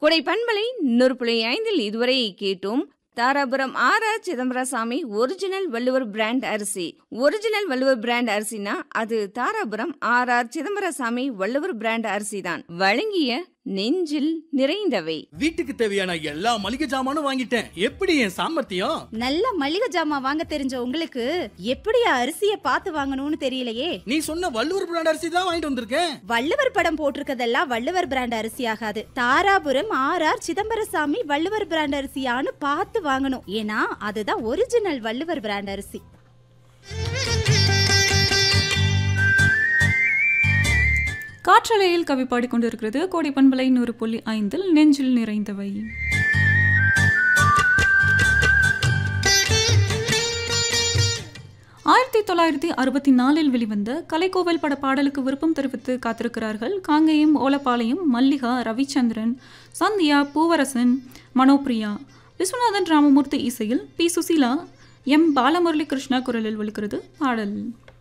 கொடை பண்பலை நூறு புள்ளி ஐந்தில் இதுவரை கேட்டோம் Dharapuram R R Chidambarasami original Valluvar brand அரிசி ஒரிஜினல் வள்ளுவர் பிராண்ட் அரிசினா அது Dharapuram R R Chidambarasami Valluvar brand அரிசி தான் வழங்கிய நெஞ்சில் நிறைந்தவை வீட்டுக்கு தேவையான எல்லா மளிகை ஜாமானும் வாங்கிட்டேன் எப்படி என் சாமர்த்தியம் நல்ல மளிகை ஜாமான் வாங்க தெரிஞ்ச உங்களுக்கு எப்படியா அரிசிய பார்த்து வாங்கணும்னு தெரியலையே நீ சொன்ன வள்ளுவர் பிராண்ட் அரிசி தான் வாங்கிட்டு வந்திருக்கேன் வள்ளுவர் படம் போட்டிருக்கதெல்லாம் வள்ளுவர் பிராண்ட் அரிசி ஆகாது Dharapuram R R Chidambarasami Valluvar brand அரிசியான்னு பார்த்து வாங்கணும் ஏன்னா அதுதான் ஒரிஜினல் வள்ளுவர் பிராண்ட் அரிசி காற்றலையில் கவி பாடிக்கொண்டிருக்கிறது கோடி பண்பலை நூறு புள்ளி ஐந்தில் நெஞ்சில் நிறைந்தவை ஆயிரத்தி தொள்ளாயிரத்தி அறுபத்தி நாலில் வெளிவந்த கலைக்கோவில் பட பாடலுக்கு விருப்பம் தெரிவித்து காத்திருக்கிறார்கள் காங்கேயம் ஓலப்பாளையம் மல்லிகா ரவிச்சந்திரன் சந்தியா பூவரசன் மனோபிரியா விஸ்வநாதன் ராமமூர்த்தி இசையில் பி சுசீலா எம் பாலமுரளி கிருஷ்ணா குரலில் ஒலிக்கிறது பாடல்